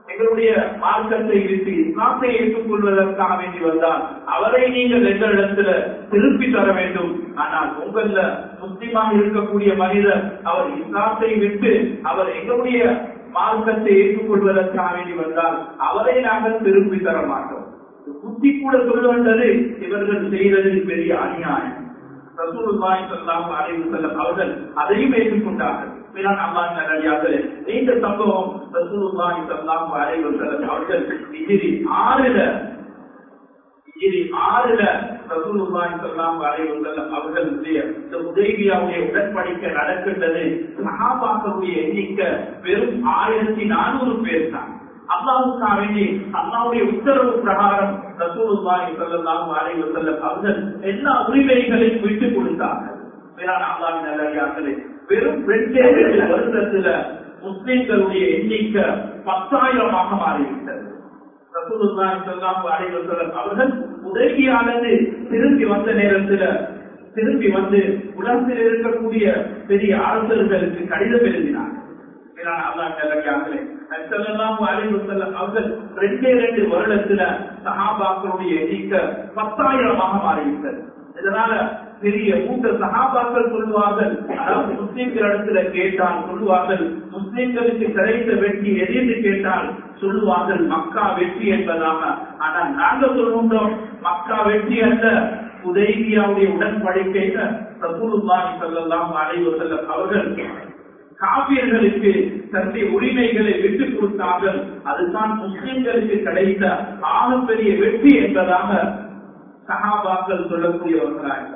எங்களுடைய மார்க்கத்தை விட்டு இஸ்லாத்தை ஏற்றுக்கொள்வதற்காக வேண்டி வந்தால் அவரை நீங்கள் எங்களிடத்துல திருப்பி தர வேண்டும் ஆனால் உங்கள முஸ்லிமாக இருக்கக்கூடிய மனிதர் அவர் இஸ்லாத்தை விட்டு அவர் எங்களுடைய மார்க்கத்தை ஏற்றுக்கொள்வதற்காக வேண்டி வந்தால் அவரை நாங்கள் திருப்பி தர மாட்டோம் புத்தி கூட சொல்லுகின்றது இவர்கள் செய்ததில் பெரிய அநியாயம் ரசூலுல்லாஹி ஸல்லல்லாஹு அலைஹி வஸல்லம் அவர்கள் அதையும் ஏற்றுக்கொண்டார்கள் மீனான் அல்லாஹ் நல்லடியார்களே இந்த சம்பவம் ரசூலுல்லாஹி ஸல்லல்லாஹு அலைஹி வஸல்லம் அவர்கள் ஹிஜ்ரி 6ல ஹிஜ்ரி 6ல ரசூலுல்லாஹி ஸல்லல்லாஹு அலைஹி வஸல்லம் அவர்களுடைய இந்த உதைபியாவுடைய உடன்படிக்கை நடக்கின்றது சஹாபாக்களுடைய எண்ணிக்கை வெறும் 1400 பேர் தான் அல்லாஹுக்காக வேண்டி அல்லாவுடைய உத்தரவு பிரகாரம் ரசூலுல்லாஹி ஸல்லல்லாஹு அலைஹி வஸல்லம் அவர்கள் எல்லா உரிமைகளையும் விட்டு கொடுத்தார்கள் மேலான அல்லாஹ்வின் நல்லடியார்களே வெறும் ரெண்டே ரெண்டு வருடத்துல முஸ்லிம்களுடைய எண்ணிக்கை பத்தாயிரமாக மாறிவிட்டது ரசூலுல்லாஹி ஸல்லல்லாஹு அலைஹி வஸல்லம் அவர்கள் உதவியானது திரும்பி வந்த நேரத்துல திரும்பி வந்து உலகத்தில் இருக்கக்கூடிய பெரிய அரசர்களுக்கு கடிதம் எழுதினார் மேலான அல்லாஹ் நல்லடியார்களே ஸல்லல்லாஹு அலைஹி வஸல்லம் அவர்கள் ரெண்டே ரெண்டு வருடத்துல சஹாபாக்களுடைய எண்ணிக்கை பத்தாயிரமாக மாறிவிட்டது இதனால பெரிய மூத்த சகாபாக்கள் சொல்லுவார்கள் அதாவது முஸ்லிம்கள் இடத்துல கேட்டால் சொல்லுவார்கள் முஸ்லிம்களுக்கு கிடைத்த வெற்றி எதிர்த்து கேட்டால் சொல்லுவார்கள் மக்கா வெற்றி என்பதாக ஆனால் நாங்கள் சொல்லுகின்றோம் மக்கா வெற்றி அல்ல உதய்வியாவுடைய உடன்படிக்கையில ரசூலுல்லாஹி ஸல்லல்லாஹு அலைஹி வஸல்லம் அவர்கள் காவியர்களுக்கு தன்னுடைய உரிமைகளை விட்டுக் கொடுத்தார்கள் அதுதான் முஸ்லிம்களுக்கு கிடைத்த ஆகப்பெரிய வெற்றி என்பதாக சகாபாக்கள் சொல்லக்கூடியவர்களாக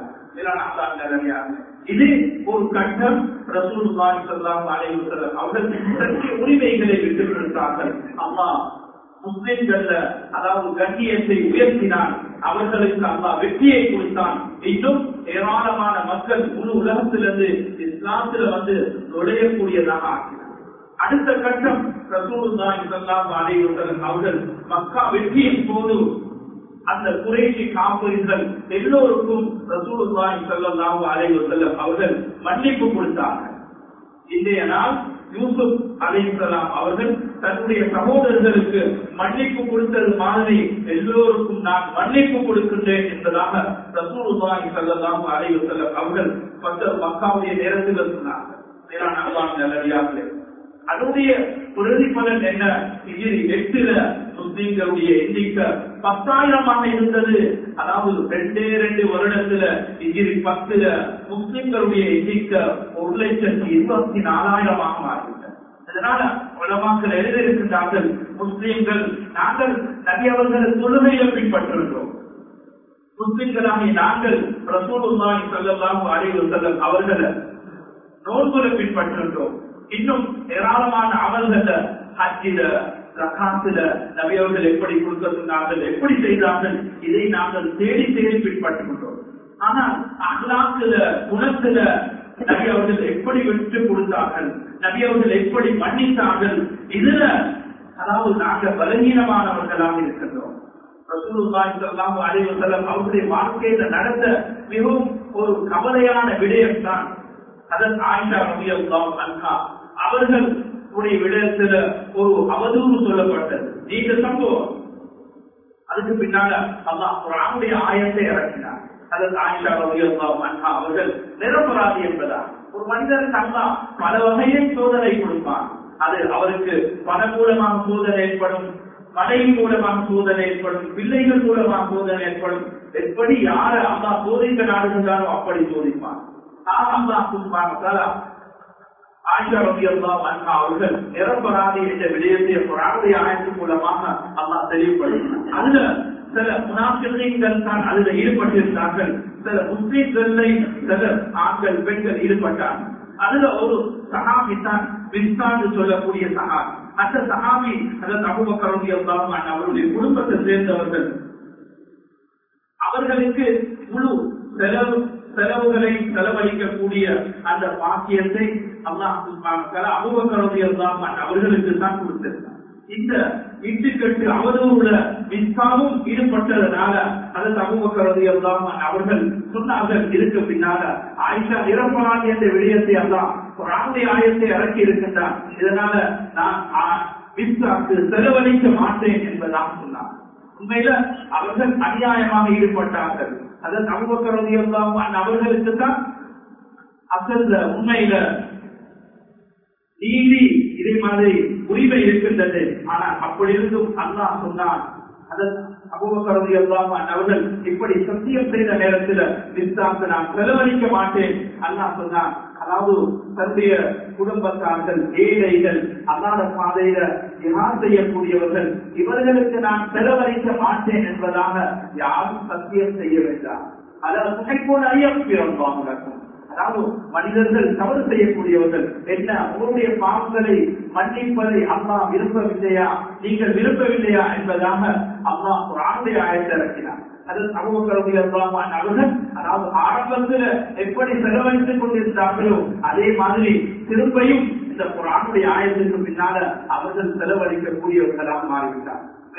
இது ஒரு கட்டம் ரசூலுல்லாஹி ஸல்லல்லாஹு அலைஹி வஸல்லம் அவர்கள் தன்னுடைய உரிமைகளை விட்டுக் கொடுத்தார்கள் அல்லாஹ் முஸ்லிம்கள்ல அதாவது கண்ணியத்தை உயர்த்தினான் அவர்களுக்கு அல்லாஹ் வெற்றியை கொடுத்தான் இன்னும் ஏராளமான மக்கள் முழு உலகத்திலிருந்து இஸ்லாத்துல வந்து நுழையக்கூடியதாக ஆக்கினார் அடுத்த கட்டம் ரசூலுல்லாஹி ஸல்லல்லாஹு அலைஹி வஸல்லம் அவர்கள் மக்கா வெற்றியின் போது அந்த குறைஷி காப்பீர்கள் எல்லோருக்கும் ரசூலுல்லாஹி ஸல்லல்லாஹு அலைஹி வஸல்லம் அவர்கள் மன்னிப்பு கொடுத்தார்கள் இன்றைய நாள் யூசுப் அலைஹிஸ்ஸலாம் அவர்கள் தன்னுடைய சகோதரர்களுக்கு மன்னிப்பு கொடுத்தது மாதிரி எல்லோருக்கும் நான் மன்னிப்பு கொடுக்கின்றேன் என்பதாக ரசூலுல்லாஹி ஸல்லல்லாஹு அலைஹி வஸல்லம் அவர்கள் பத்தர் மக்காவுடைய நேரத்தில் சொன்னார்கள் மேலான அல்லாஹ் நல்லடியார்களே அதனுடைய பிரதிபலன் என்ன இதில் எட்டுல முஸ்லிம்களுடைய எண்ணிக்கை பத்தாயிரமாக இருந்தது அதாவது ரெண்டே ரெண்டு வருடத்துல இதில் பத்துல முஸ்லிம்களுடைய எண்ணிக்கை ஒரு லட்சத்தி இருபத்தி நாலாயிரமாக மாறிவிட்டது அதனால உலமாக்கள் எழுதியிருக்கின்றார்கள் முஸ்லிம்கள் நாங்கள் நபி அவர்கள் தொழுகையை பின்பற்றுகிறோம் முஸ்லிம்களாகிய நாங்கள் ரசூலுல்லாஹி ஸல்லல்லாஹு அலைஹி வஸல்லம் அவர்களை நோன்புல பின்பற்றுகிறோம் இன்னும் ஏராளமான அமல்கள ஹஜ்ஜில ஜகாத்துல நபி அவர்கள் எப்படி கொடுக்க சொன்னார்கள் எப்படி செய்தார்கள் இதை நாங்கள் தேடி தேடி பின்பற்றுகின்றோம் ஆனால் அகலாத்துல குணத்துல நபி அவர்கள் எப்படி விட்டு கொடுத்தார்கள் நபி அவர்கள் எப்படி மன்னித்தார்கள் இதுல அதாவது நாங்கள் பலகீனமானவர்களாக இருக்கின்றோம் ரசூலுல்லாஹி ஸல்லல்லாஹு அலைஹி வஸல்லம் அவருடைய வாழ்க்கையில நடந்த மிகவும் ஒரு கவலையான விடயம் தான் அதன் ஆயிஷா ரலியல்லாஹு அன்ஹா அவர்கள் உடைய விடயத்துல ஒரு அவதூறு சொல்லப்பட்டது நீங்க சம்பவம் அதுக்கு பின்னால அல்லாஹ் குர்ஆனுடைய ஆயத்தை இறக்கினார் அதன் ஆயிஷா ரலியல்லாஹு அன்ஹா அவர்கள் நிரபராதி என்பதா ஒரு மனிதருக்கு அல்லாஹ் பல வகையில் சோதனை கொடுப்பான் அது அவருக்கு பண மூலமாக சோதனை ஏற்படும் மனைவி மூலமாக சோதனை ஏற்படும் பிள்ளைகள் மூலமாக சோதனை ஏற்படும் எப்படி யார அல்லா சோதிக்க நாடுகின்றாரோ அப்படி சோதிப்பான் அல்லாஹ் சுப்ஹானஹு ஆயிஷா ரலியல்லாஹு அன்ஹா அவர்கள் நிரபராதி என்ற விடயத்தை குர்ஆனுடைய ஆயத்தின் மூலமாக அல்லாஹ் தெளிவுபடுத்தினார் அதுல சில முனாஃபிகீன்கள் தான் அதுல ஈடுபட்டிருந்தார்கள் சில முஸ்லிம்களை சில ஆண்கள் பெண்கள் ஈடுபட்டார்கள் அதுல ஒரு சஹாபி தான் பிஸ்தான்னு சொல்லக்கூடிய சஹாபி அந்த சஹாபி அதற்கு அபுபக்கர் ரலியல்லாஹு அன்ஹு அவருடைய குடும்பத்தை சேர்ந்தவர்கள் அவர்களுக்கு முழு செலவு செலவுகளை செலவழிக்கக்கூடிய அந்த பாக்கியத்தை அல்லாஹ் அபுபக்கரது அவர்களுக்கு தான் கொடுத்திருந்தார் இந்த இட்டுக்கட்டு அவதூறுல மின்சாவும் ஈடுபட்டதனால அதற்கு அபுபக்கரது எல்லாம் அவர்கள் சொன்னார்கள் இருக்க பின்னால ஆயிஷா நிரப்பராதி என்ற விடயத்தை எல்லாம் குரானுடைய ஆயத்தை இறக்கி இருக்கின்றார் இதனால நான் மிஸ்ராக்கு செலவழிக்க மாட்டேன் என்பதாக சொன்னார் உண்மையில அவர்கள் அநியாயமாக ஈடுபட்டார்கள் அதன் அபுபக்கரதி எல்லாம் அவர்களுக்கு தான் அசல்ல உண்மையில நீதி இதே மாதிரி உரிமை இருக்கின்றது ஆனால் அப்படி இருந்தும் அல்லாஹ் சொன்னான் அதன் அபுபக்கரதி எல்லாம் அவர்கள் இப்படி சத்தியம் செய்த நேரத்தில் மிஸ்தாக்கு நான் செலவழிக்க மாட்டேன் அல்லாஹ் சொன்னான் அதாவது தன்னுடைய குடும்பத்தார்கள் ஏழைகள் அல்லாத பாதையில யார் செய்யக்கூடியவர்கள் இவர்களுக்கு நான் செலவழிக்க மாட்டேன் என்பதாக யாரும் சத்தியம் செய்ய வேண்டாம் அதாவது போல ஐயம் பிறந்தாங்க அதாவது மனிதர்கள் தவறு செய்யக்கூடியவர்கள் என்ன உங்களுடைய பாவங்களை மன்னிப்பதை அம்மா விரும்பவில்லையா நீங்கள் விரும்பவில்லையா என்பதாக அம்மா ஒரு ஆண்டை ஆயத்தை இறக்கினார் அது சமூகங்களுடைய அவர்கள் அதாவது ஆரம்பத்தில் எப்படி செலவழித்துக் கொண்டிருந்தார்களோ அதே மாதிரி திரும்பியும் இந்த குரானுடைய ஆயத்துக்கு பின்னால அவர்கள் செலவழிக்கக்கூடியவர்களாக மாறிவிட்டார்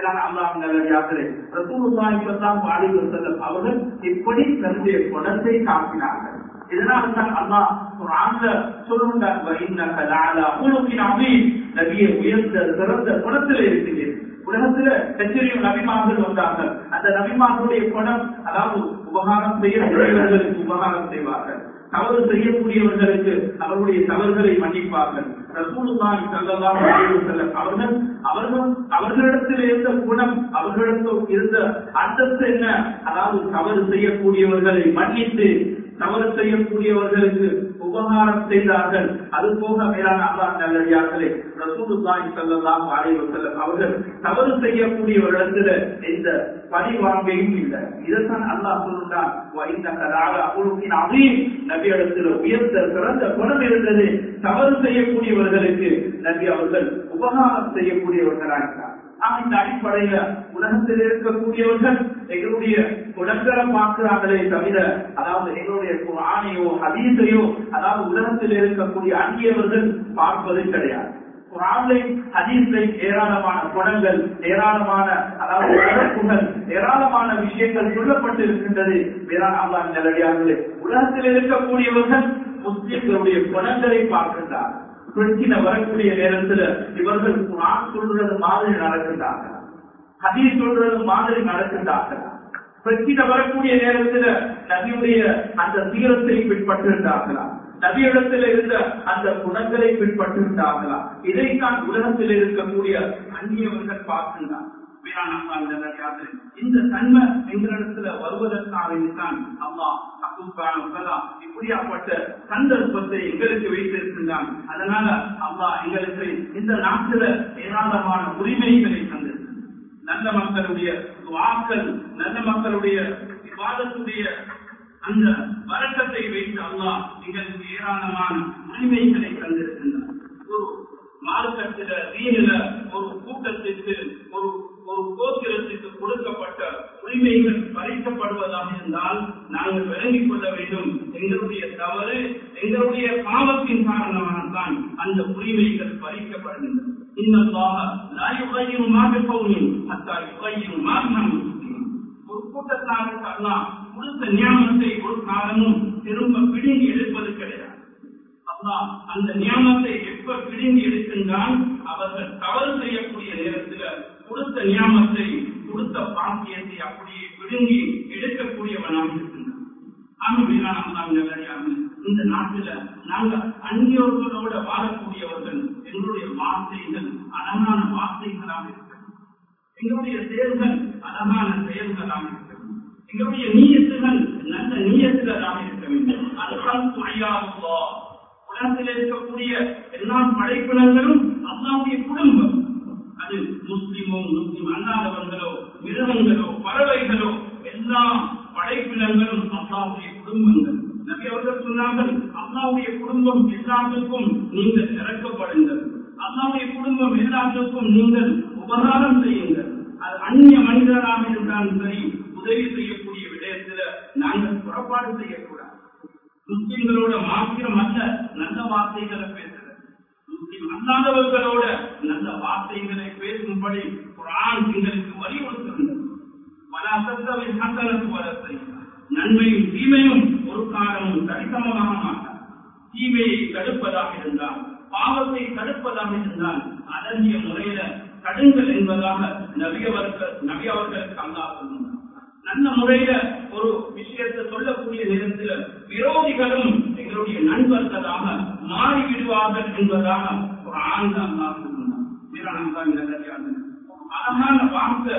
அவர்கள் இப்படி தன்னுடைய குணத்தை காப்பினார்கள் இதனால் தான் அல்லாஹ் குர்ஆன்ல சொல்லுகிறார் வஇன்னக லஅலா குலுகின் அதீம் நபியே உயர்ந்த சிறந்த குணத்தில் இருக்கிறீர் உலகத்துல எத்தனையோ நபிமார்கள் வந்தார்கள் அந்த நபிமார்களுடைய குணம் அதாவது உபகாரம் செய்யக்கூடியவர்களுக்கு உபகாரம் செய்வார்கள் தவறு செய்யக்கூடியவர்களுக்கு அவர்களுடைய தவறுகளை மன்னிப்பார்கள் ரசூலுல்லாஹி ஸல்லல்லாஹு அலைஹி வஸல்லம் அவர்கள் அவர்கள் அவர்களிடத்தில் இருந்த குணம் அவர்களிடத்தில் இருந்த அந்தஸ்து என்ன அதாவது தவறு செய்யக்கூடியவர்களை மன்னித்து தவறு செய்யக்கூடியவர்களுக்கு உபகாரம் செய்தார்கள் அது போக மேலான அல்லாஹ் நல்லடியார்களே ரசூலுல்லாஹி ஸல்லல்லாஹு அலைஹி வஸல்லம் அவர்கள் தவறு செய்யக்கூடியவர்களிடத்துல எந்த பழிவாங்கையும் இல்லை இதைத்தான் அல்லாஹ் சொல்லுகிறான் வைந்தக லஅலா குலுகின் அதீம் நபி இடத்துல உயர்ந்த சிறந்த குணம் இருந்தது தவறு செய்யக்கூடியவர்களுக்கு நபி அவர்கள் உபகாரம் செய்யக்கூடியவர்களாக ஆக இந்த அடிப்படையில உலகத்தில் இருக்கக்கூடியவர்கள் எங்களுடைய குணங்களை பார்க்கிறாங்களே தவிர அதாவது எங்களுடைய ஆணையோ ஹதீஸையோ அதாவது உலகத்தில் இருக்கக்கூடிய அந்நியவர்கள் பார்ப்பது கிடையாது குரான்லை ஹதீஸ்லை ஏராளமான குணங்கள் ஏராளமான அதாவது வழக்குகள் ஏராளமான விஷயங்கள் சொல்லப்பட்டு இருக்கின்றது வேறாண் அல்லாஹ் நிலடியார்களே உலகத்தில் இருக்கக்கூடியவர்கள் முஸ்லிம்களுடைய குணங்களை பார்க்கின்றார்கள் பிரச்சனை வரக்கூடிய நேரத்துல இவர்கள் குரான் சொல்றது மாதிரி நடக்கின்றார்கள் ஹதீஸ் சொல்றது மாதிரி நடக்கின்றார்கள் பிரச்சனை வரக்கூடிய நேரத்துல நபியுடைய அந்த தீரத்தை பின்பற்றிருந்தார்களா நபியிடத்தில் இருந்த அந்த குணங்களை பின்பற்றிருந்தார்களா இதைத்தான் உலகத்தில் இருக்கக்கூடிய அந்நியவர்கள் பார்க்கின்றார் இந்த தன்மை எங்களிடத்துல வருவதற்காக தான் அல்லாஹ் இப்படியாப்பட்ட சந்தர்ப்பத்தை எங்களுக்கு வைத்திருக்கின்றான் அதனால அல்லாஹ் எங்களுக்கு இந்த நாட்டில ஏராளமான உரிமைகளை தந்திருக்கிறான் நல்ல மக்களுடைய வாக்கள் நல்ல மக்களுடைய விவாதத்துடைய அந்த வழக்கத்தை வைத்து அல்லாஹ் எங்களுக்கு ஏராளமான உரிமைகளை தந்திருக்கின்றார் ஒரு மார்க்கத்தில தீனில ஒரு கூட்டத்திற்கு ஒரு ஒரு கோத்திரத்திற்கு கொடுக்கப்பட்ட உரிமைகள் பறிக்கப்படுவதாக இருந்தால் நாங்கள் விளங்கிக் கொள்ள வேண்டும் எங்களுடைய தவறு எங்களுடைய பாவத்தின் காரணமாக தான் அந்த உரிமைகள் பறிக்கப்படுகின்றன இன்னல்லாக லா யுகையிரு மா பிகௌமின் ஹத்தா யுகையிரு மா பிஅன்ஃபுசிஹிம் ஒரு கூட்டத்தாருக்கு அல்லாஹ் கொடுத்த ஞானத்தை ஒரு காலமும் திரும்ப பிடுங்கி எடுப்பது கிடையாது அல்லாஹ் அந்த நியமத்தை எப்ப பிடுங்கி எடுக்கின்றான் அவர்கள் தவறு செய்யக்கூடிய நேரத்தில் கொடுத்த நியமத்தை கொடுத்த பாக்கியத்தை அப்படியே பிடுங்கி எடுக்கக்கூடியவனாக இருக்கின்றான் இந்த நாட்டில நாங்க அந்நியோர்களோட வாழக்கூடியவர்கள் எங்களுடைய வார்த்தைகள் அழகான வார்த்தைகளாக இருக்கிறது எங்களுடைய செயல்கள் அழகான செயல்களாக இருக்கிறது எங்களுடைய நீயத்துகள் நல்ல நீயத்துகளாக இருக்க வேண்டும் அதுதான் துணையாகுவா உலகத்தில் இருக்கக்கூடிய எல்லா படைப்பினங்களும் அல்லாவுடைய குடும்பம் அது முஸ்லிமோ முஸ்லிம் அல்லாதவர்களோ மிருகங்களோ பறவைகளோ எல்லா படைப்பினங்களும் அல்லாவுடைய குடும்பங்கள் நபி அவர்கள் சொன்னார்கள் அல்லாவுடைய குடும்பம் எல்லாத்துக்கும் நீங்கள் இறக்கப்படுங்கள் அல்லாவுடைய குடும்பம் எல்லாத்துக்கும் நீங்கள் உபகாரம் செய்யுங்கள் அது அந்நிய மனிதராக இருந்தாலும் சரி உதவி செய்யக்கூடிய விடயத்துல நாங்கள் புறப்பாடு செய்யக்கூடாது முஸ்லிம்களோட மாத்திரம் அல்ல நல்ல வார்த்தைகளை பேசுறது முஸ்லிம் அல்லாதவர்களோட நல்ல வார்த்தைகளை பேசும்படி குரான் எங்களுக்கு வலியுறுத்துகின்றது பல அசத்தவை சந்தனத்து வளர்த்தை நன்மையும் தீமையும் ஒரு காலமும் சரிசமமாக மாட்டார் தீமையை தடுப்பதாக இருந்தால் பாவத்தை தடுப்பதாக இருந்தால் அடங்கிய முறையில கடுங்கள் என்பதாக நபி அவர்கள் நபி அவர்களுக்கு அல்லாஹ் சொல்லுகிறார் நல்ல முறையில ஒரு விஷயத்தை சொல்லக்கூடிய நேரத்தில் விரோதிகளும் எங்களுடைய நண்பர்களாக மாறிவிடுவார்கள் என்பதாக ஒரு ஆழ்ந்த அல்லாஹ் சொல்லுகிறார் வீரானந்தா இந்த கதையாக அழகான வார்த்தை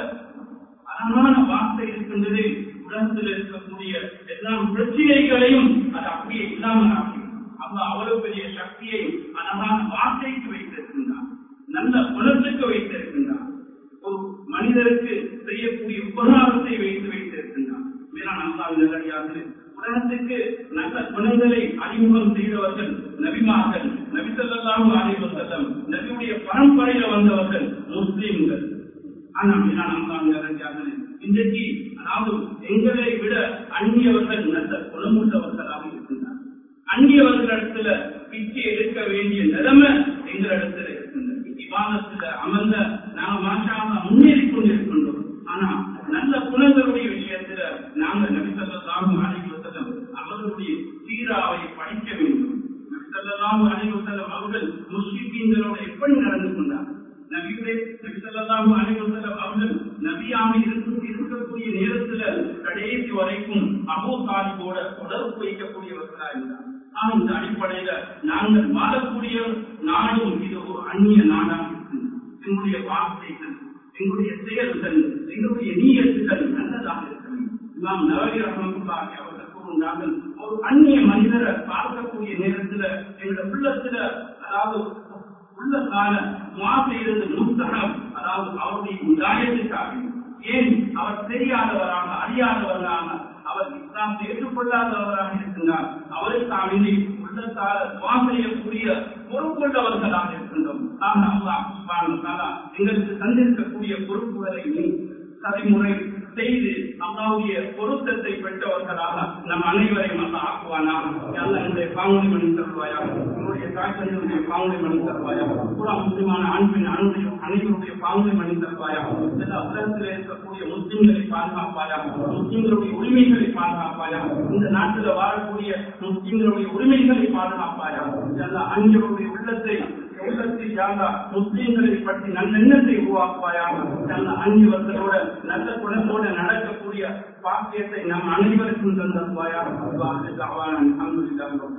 அழகான வார்த்தை இருக்கின்றது உலகத்தில் இருக்கக்கூடிய எல்லா பிரச்சனைகளையும் அது அப்படியே இல்லாமல் ஆக்கி அல்ல அவ்வளவு பெரிய சக்தியை அழகான வார்த்தைக்கு வைத்திருக்கின்றார் நல்ல குணத்துக்கு வைத்திருக்கின்றார் ஒரு மனிதருக்கு செய்யக்கூடிய உபகாரத்தை வைத்து வைத்திருக்கின்றார் மேலான அல்லாஹ் நல்லடியாக உலகத்துக்கு நல்ல குணங்களை அறிமுகம் செய்தவர்கள் நபிமார்கள் நபி ஸல்லல்லாஹு அலைஹி வஸல்லம் நபியுடைய பரம்பரையில வந்தவர்கள் முஸ்லிம்கள் ஆனா மேலான அல்லாஹ் நல்லடியாக இன்றைக்கு அதாவது எங்களை விட அந்நியவர்கள் நல்ல குணமுள்ளவர்களாக இருக்கின்றார் அந்நியவர்களிடத்துல பிச்சை எடுக்க வேண்டிய நிலைமை எங்களிடத்துல இருக்கின்றது விவாதத்துல அமர்ந்த நாங்க மாற்றாம முன்னேறி கொண்டிருக்கின்றோம் ஆனா நல்ல குணங்களுடைய விஷயத்துல நாங்க நபிசல்லாஹும் அலைவசலம் அவர்களுடைய சீராவை படிக்க வேண்டும் நபிசல்லாஹும் அலைவசலம் அவர்கள் முஸ்லிம்களோட எப்படி நடந்து கொண்டார் நபியுடைய நபிசல்லாஹு அலைவசலம் அவர்கள் நபியாக இருக்கும் இருக்கக்கூடிய நேரத்துல கடைசி வரைக்கும் அபோ தாலிபோட தொடர்பு வைக்கக்கூடியவர்களா இருந்தார் ஆனா இந்த அடிப்படையில நாங்கள் வாழக்கூடிய நாடும் இது ஒரு அந்நிய நாடாக இருக்கின்றது எங்களுடைய வார்த்தைகள் எங்களுடைய செயல்கள் எங்களுடைய நீயத்துகள் நல்லதாக இருக்கிறது இமாம் நவரி ரஹமத்துல்லாஹி அவர்கள் கூறுகிறார்கள் ஒரு அந்நிய மனிதரை பார்க்கக்கூடிய நேரத்துல எங்களுடைய உள்ளத்துல அதாவது உள்ள கால மாச இருந்து முஸ்தகம் அதாவது அவருடைய உதாயத்துக்காக ஏன் அவர் தெரியாதவராக அறியாதவராக அவர் இஸ்லாம் ஏற்றுக்கொள்ளாதவராக இருக்கின்றார் அவருக்காக வேண்டி உள்ளத்தால் துவா செய்யக்கூடிய பொறுப்புள்ளவர்களாக இருக்கின்றோம் ஆக அல்லாஹ் சுப்ஹானஹு வ தஆலா எங்களுக்கு தந்திருக்கக்கூடிய பொறுப்புகளை நீ தலைமுறை செய்து அல்லாவுடைய பொருத்தத்தை பெற்றவர்களாக நம் அனைவரையும் அல்ல ஆக்குவானாக அல்ல என்னுடைய பாங்குடி மணி தருவாயா என்னுடைய தாய்த்தந்தையுடைய பாங்குடி மணி தருவாயா பூரா முஸ்லிமான ஆண் பெண் அனைவருடைய அனைவருடைய பாங்குடி மணி தருவாயா எல்லா உலகத்தில் இருக்கக்கூடிய முஸ்லிம்களை பாதுகாப்பாயா முஸ்லிம்களுடைய உரிமைகளை பாதுகாப்பாயா இந்த நாட்டில் வாழக்கூடிய முஸ்லிம்களுடைய உரிமைகளை பாதுகாப்பாயா எல்லா அஞ்சருடைய உள்ளத்தை உள்ளத்தை யாரா முஸ்லீம்களை பற்றி நல்லெண்ணத்தை உருவாக்குவாயாக நல்ல அஞ்சவர்களோட நல்ல குணத்தோட நடக்கக்கூடிய பாக்கியத்தை நம் அனைவருக்கும் தந்தருவாயாக அல்ஹம்துலில்லாஹ்